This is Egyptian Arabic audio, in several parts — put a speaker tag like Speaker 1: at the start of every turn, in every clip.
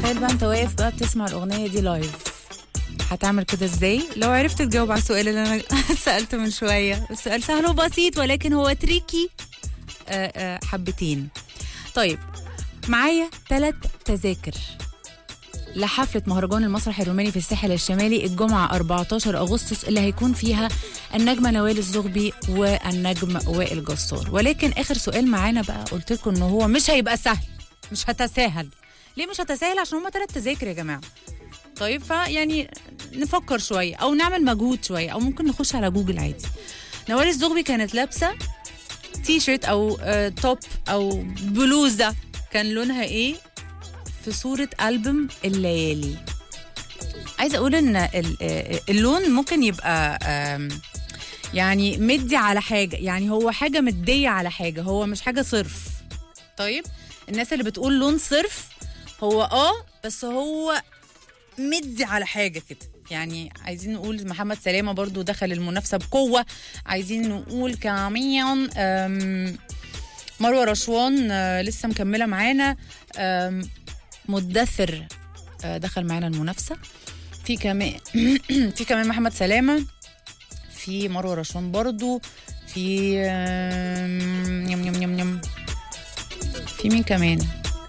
Speaker 1: تخيل بقى انت واقف بقى بتسمع الاغنيه دي لايف هتعمل كده ازاي لو عرفت تجاوب على السؤال اللي انا سالته من شويه السؤال سهل وبسيط ولكن هو تريكي آه، آه، حبتين طيب معايا ثلاث تذاكر لحفلة مهرجان المسرح الروماني في الساحل الشمالي الجمعة 14 أغسطس اللي هيكون فيها النجمة نوال الزغبي والنجم وائل جسار ولكن آخر سؤال معانا بقى قلت لكم إن هو مش هيبقى سهل مش هتساهل ليه مش هتساهل عشان هما ثلاث تذاكر يا جماعة طيب فيعني نفكر شوية أو نعمل مجهود شوية أو ممكن نخش على جوجل عادي نوال الزغبي كانت لابسة تي شيرت أو آه توب أو بلوزة كان لونها إيه في صورة ألبوم الليالي عايزة أقول إن ال- آه، اللون ممكن يبقى آم، يعني مدي على حاجة يعني هو حاجة مدية على حاجة هو مش حاجة صرف طيب الناس اللي بتقول لون صرف هو اه بس هو مدي على حاجة كده يعني عايزين نقول محمد سلامة برضو دخل المنافسة بقوة عايزين نقول كمان آم، مروة رشوان آه، لسه مكملة معانا آم، مدثر آه، دخل معانا المنافسة في كمان في كمان محمد سلامة في مروة رشوان برضو في آم، يم يم يم يم في مين كمان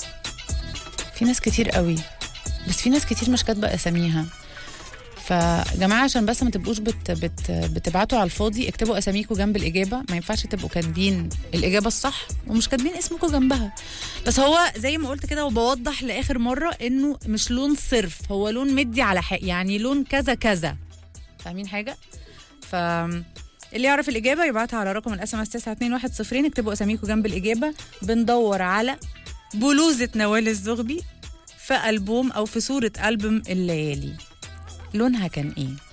Speaker 1: في ناس كتير قوي بس في ناس كتير مش كاتبه اساميها فجماعه عشان بس ما تبقوش بت بت بتبعتوا على الفاضي اكتبوا اساميكم جنب الاجابه ما ينفعش تبقوا كاتبين الاجابه الصح ومش كاتبين اسمكم جنبها بس هو زي ما قلت كده وبوضح لاخر مره انه مش لون صرف هو لون مدي على حق يعني لون كذا كذا فاهمين حاجه ف اللي يعرف الاجابه يبعتها على رقم الاس ام اس 9210 اكتبوا اساميكم جنب الاجابه بندور على بلوزه نوال الزغبي في ألبوم أو في صورة ألبوم الليالي لونها كان إيه؟